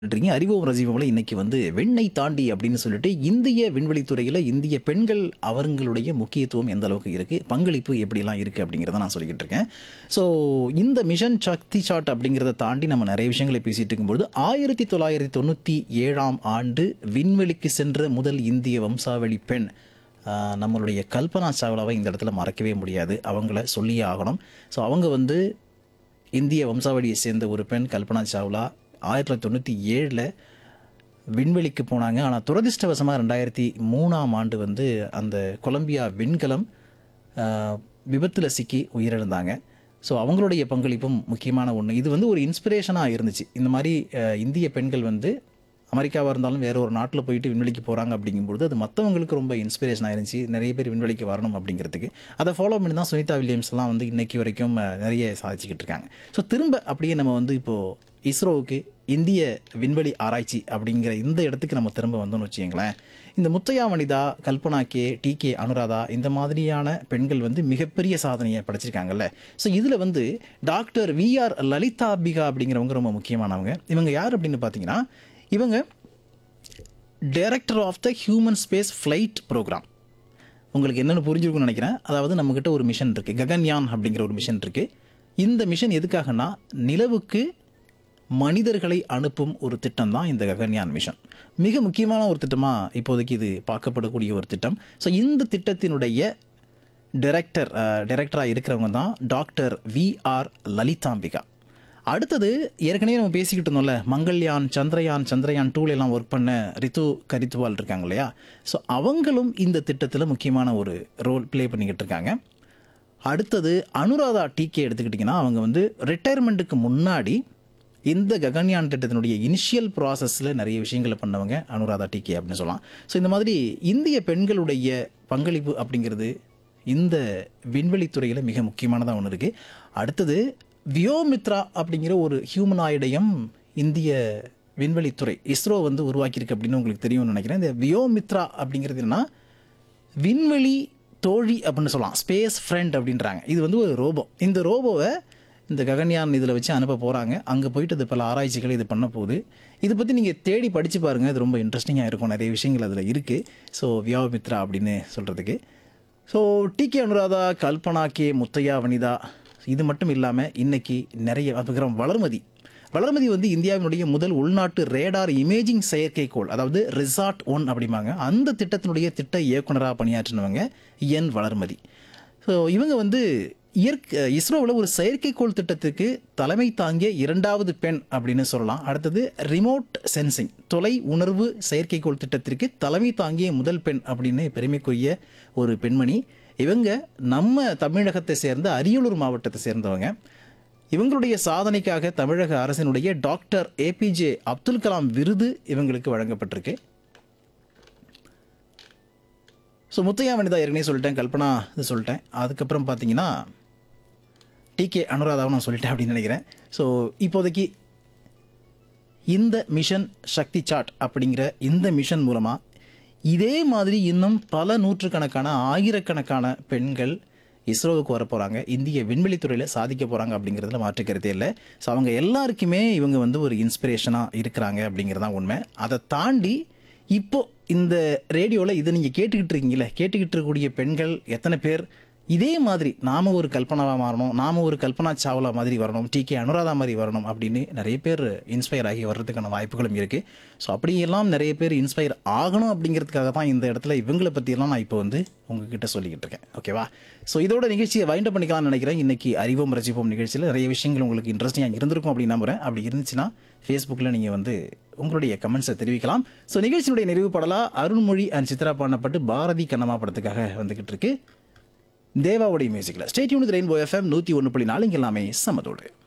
இருக்கீங்க அறிவோம் ரசிவோம்ல இன்னைக்கு வந்து வெண்ணை தாண்டி அப்படின்னு சொல்லிட்டு இந்திய விண்வெளித்துறையில் இந்திய பெண்கள் அவங்களுடைய முக்கியத்துவம் எந்த அளவுக்கு இருக்கு பங்களிப்பு எப்படிலாம் இருக்கு அப்படிங்கிறத நான் சொல்லிக்கிட்டு இருக்கேன் ஸோ இந்த மிஷன் சக்தி சாட் அப்படிங்கிறத தாண்டி நம்ம நிறைய விஷயங்களை பேசிட்டு இருக்கும்போது ஆயிரத்தி தொள்ளாயிரத்தி தொண்ணூற்றி ஏழாம் ஆண்டு விண்வெளிக்கு சென்ற முதல் இந்திய வம்சாவளி பெண் ஆஹ், நம்மளுடைய கல்பனா சாவ்லாவை இந்த இடத்துல மறக்கவே முடியாது அவங்கள சொல்லியே ஆகணும் ஸோ அவங்க வந்து இந்திய வம்சாவளியை சேர்ந்த ஒரு பெண் கல்பனா சாவ்லா ஆயிரத்தி தொள்ளாயிரத்தி தொண்ணூற்றி ஏழில் விண்வெளிக்கு போனாங்க ஆனால் துரதிர்ஷ்டவசமாக ரெண்டாயிரத்தி மூணாம் ஆண்டு வந்து அந்த கொலம்பியா விண்கலம் விபத்தில் சிக்கி உயிரிழந்தாங்க ஸோ அவங்களுடைய பங்களிப்பும் முக்கியமான ஒன்று இது வந்து ஒரு இன்ஸ்பிரேஷனாக இருந்துச்சு இந்த மாதிரி அஹ், இந்திய பெண்கள் வந்து அமெரிக்காவாக இருந்தாலும் வேற ஒரு நாட்டில் போயிட்டு விண்வெளிக்கு போகிறாங்க அப்படிங்கும்போது அது மற்றவங்களுக்கு ரொம்ப இன்ஸ்பிரேஷனாக இருந்துச்சு நிறைய பேர் விண்வெளிக்கு வரணும் அப்படிங்கிறதுக்கு அதை ஃபாலோ பண்ணி தான் சுனிதா வில்லியம்ஸ்லாம் வந்து இன்னைக்கு வரைக்கும் அஹ், நிறைய சாதிச்சுக்கிட்டு இருக்காங்க ஸோ திரும்ப அப்படியே நம்ம வந்து இப்போது இஸ்ரோவுக்கு இந்திய விண்வெளி ஆராய்ச்சி அப்படிங்கிற இந்த இடத்துக்கு நம்ம திரும்ப வந்தோம்னு வச்சுக்கங்களேன் இந்த Muthaiah Vanitha Kalpana K T K Anuradha இந்த மாதிரியான பெண்கள் வந்து மிகப்பெரிய சாதனையை படைச்சிருக்காங்கல்ல ஸோ இதில் வந்து டாக்டர் விஆர் லலிதாம்பிகா அப்படிங்கிறவங்க ரொம்ப முக்கியமானவங்க இவங்க யார் அப்படின்னு பார்த்தீங்கன்னா இவங்க director of the human space flight program உங்களுக்கு என்னென்னு புரிஞ்சிருக்கும்னு நினைக்கிறேன் அதாவது நம்மக்கிட்ட ஒரு மிஷன் இருக்குது ககன்யான் அப்படிங்கிற ஒரு மிஷன் இருக்குது இந்த மிஷன் எதுக்காகனா நிலவுக்கு மனிதர்களை அனுப்பும் ஒரு திட்டம் தான் இந்த ககன்யான் மிஷன் மிக முக்கியமான ஒரு திட்டமாக இப்போதைக்கு இது பார்க்கப்படக்கூடிய ஒரு திட்டம் ஸோ இந்த திட்டத்தினுடைய டைரக்டர் டைரக்டராக இருக்கிறவங்க தான் டாக்டர் வி ஆர் லலிதாம்பிகா அடுத்தது ஏற்கனவே நம்ம பேசிக்கிட்டு இருந்தோம்ல மங்கள்யான் சந்திரயான் சந்திரயான் டூல எல்லாம் ஒர்க் பண்ண ரித்து கரித்துவால் இருக்காங்க இல்லையா ஸோ அவங்களும் இந்த திட்டத்தில் முக்கியமான ஒரு ரோல் ப்ளே பண்ணிக்கிட்டு இருக்காங்க அடுத்தது அனுராதா டிகே எடுத்துக்கிட்டிங்கன்னா அவங்க வந்து ரிட்டையர்மெண்ட்டுக்கு முன்னாடி இந்த ககன்யான் திட்டத்தினுடைய இனிஷியல் ப்ராசஸில் நிறைய விஷயங்களை பண்ணவங்க அனுராதா டிகே அப்படின்னு சொல்லலாம் ஸோ இந்த மாதிரி இந்திய பெண்களுடைய பங்களிப்பு அப்படிங்கிறது இந்த விண்வெளித்துறையில் மிக முக்கியமானதாக ஒன்று இருக்குது அடுத்தது வியோமித்ரா அப்படிங்கிற ஒரு ஹியூமனாயிடையும் இந்திய விண்வெளித்துறை இஸ்ரோ வந்து உருவாக்கியிருக்கு அப்படின்னு உங்களுக்கு தெரியும்னு நினைக்கிறேன் இந்த வியோமித்ரா அப்படிங்கிறது என்னன்னா விண்வெளி தோழி அப்படின்னு சொல்லலாம் ஸ்பேஸ் ஃப்ரெண்ட் அப்படின்றாங்க இது வந்து ஒரு ரோபோ இந்த ரோபோவை இந்த ககன்யான் இதில் வச்சு அனுப்ப போகிறாங்க அங்கே போயிட்டு இது பல ஆராய்ச்சிகள் இது பண்ண போகுது இதை பற்றி நீங்கள் தேடி படித்து பாருங்கள் இது ரொம்ப இன்ட்ரெஸ்டிங்காக இருக்கும் நிறைய விஷயங்கள் அதில் இருக்குது ஸோ வியோமித்ரா அப்படின்னு சொல்கிறதுக்கு so T K Anuradha Kalpana K Muthaiah Vanitha இது மட்டும் இல்லாமல் இன்னைக்கு நிறைய அப்புறம் வளர்மதி வளர்மதி வந்து இந்தியாவினுடைய முதல் உள்நாட்டு ரேடார் இமேஜிங் செயற்கைக்கோள் அதாவது ரிசார்ட் ஒன் அப்படிம்பாங்க அந்த திட்டத்தினுடைய திட்ட இயக்குனராக பணியாற்றினவங்க என் வளர்மதி ஸோ இவங்க வந்து இயற்கை இஸ்ரோவில் ஒரு செயற்கைக்கோள் திட்டத்துக்கு தலைமை தாங்கிய இரண்டாவது பெண் அப்படின்னு சொல்லலாம் அடுத்தது ரிமோட் சென்சிங் தொலை உணர்வு செயற்கைக்கோள் திட்டத்திற்கு தலைமை தாங்கிய முதல் பெண் அப்படின்னு பெருமைக்குரிய ஒரு பெண்மணி இவங்க நம்ம தமிழகத்தை சேர்ந்த அரியலூர் மாவட்டத்தை சேர்ந்தவங்க இவங்களுடைய சாதனைக்காக தமிழக அரசினுடைய டாக்டர் ஏபிஜே அப்துல் கலாம் விருது இவங்களுக்கு வழங்கப்பட்டிருக்கு ஸோ முத்தையா வனிதா ஏற்கனவே சொல்லிட்டேன் கல்பனா இது சொல்லிட்டேன் அதுக்கப்புறம் பார்த்தீங்கன்னா டிகே அனுராதாவும் நான் சொல்லிட்டேன் அப்படின்னு நினைக்கிறேன் ஸோ இப்போதைக்கு இந்த மிஷன் சக்தி சாட் அப்படிங்கிற இந்த மிஷன் மூலமாக இதே மாதிரி இன்னும் பல நூற்றுக்கணக்கான ஆயிரக்கணக்கான பெண்கள் இஸ்ரோவுக்கு வர போகிறாங்க இந்திய விண்வெளித்துறையில் சாதிக்க போகிறாங்க அப்படிங்கிறதுல மாற்று கருத்தே இல்லை ஸோ அவங்க எல்லாருக்குமே இவங்க வந்து ஒரு இன்ஸ்பிரேஷனாக இருக்கிறாங்க அப்படிங்கிறது தான் உண்மை அதை தாண்டி இப்போ இந்த ரேடியோவில் இதை நீங்கள் கேட்டுக்கிட்டு இருக்கீங்களே கேட்டுக்கிட்டு இருக்கக்கூடிய பெண்கள் எத்தனை பேர் இதே மாதிரி நாம ஒரு கல்பனாவாக மாறணும் நாம ஒரு கல்பனா சாவ்லா மாதிரி வரணும் டி கே அனுராதா மாதிரி வரணும் அப்படின்னு நிறைய பேர் இன்ஸ்பயர் ஆகி வர்றதுக்கான வாய்ப்புகளும் இருக்குது ஸோ அப்படியெல்லாம் நிறைய பேர் இன்ஸ்பயர் ஆகணும் அப்படிங்கிறதுக்காக தான் இந்த இடத்துல இவங்களை பற்றியெல்லாம் நான் இப்போ வந்து உங்ககிட்ட சொல்லிக்கிட்டு இருக்கேன் ஓகேவா ஸோ இதோட நிகழ்ச்சியை வைண்ட் பண்ணிக்கலாம்னு நினைக்கிறேன் இன்னைக்கு அறிவோம் ரசிப்போம் நிகழ்ச்சியில் நிறைய விஷயங்கள் உங்களுக்கு இன்ட்ரெஸ்டிங்காக இருந்திருக்கும் அப்படின்னு நம்புறேன் அப்படி இருந்துச்சுன்னா ஃபேஸ்புக்கில் நீங்கள் வந்து உங்களுடைய கமெண்ட்ஸை தெரிவிக்கலாம் ஸோ நிகழ்ச்சியினுடைய நிறைவு பாடலா அருண்மொழி அண்ட் சித்ரா பாடப்பட்டு பாரதி கண்ணம்மா படத்துக்காக வந்துகிட்டு இருக்கு தேவாவுடைய மியூசிக்கில் ஸ்டேட்யூன் ரெயின்போ எஃப்எம் நூற்றி ஒன்று புள்ளி நாலு இங்கே எல்லாமே சமதோடு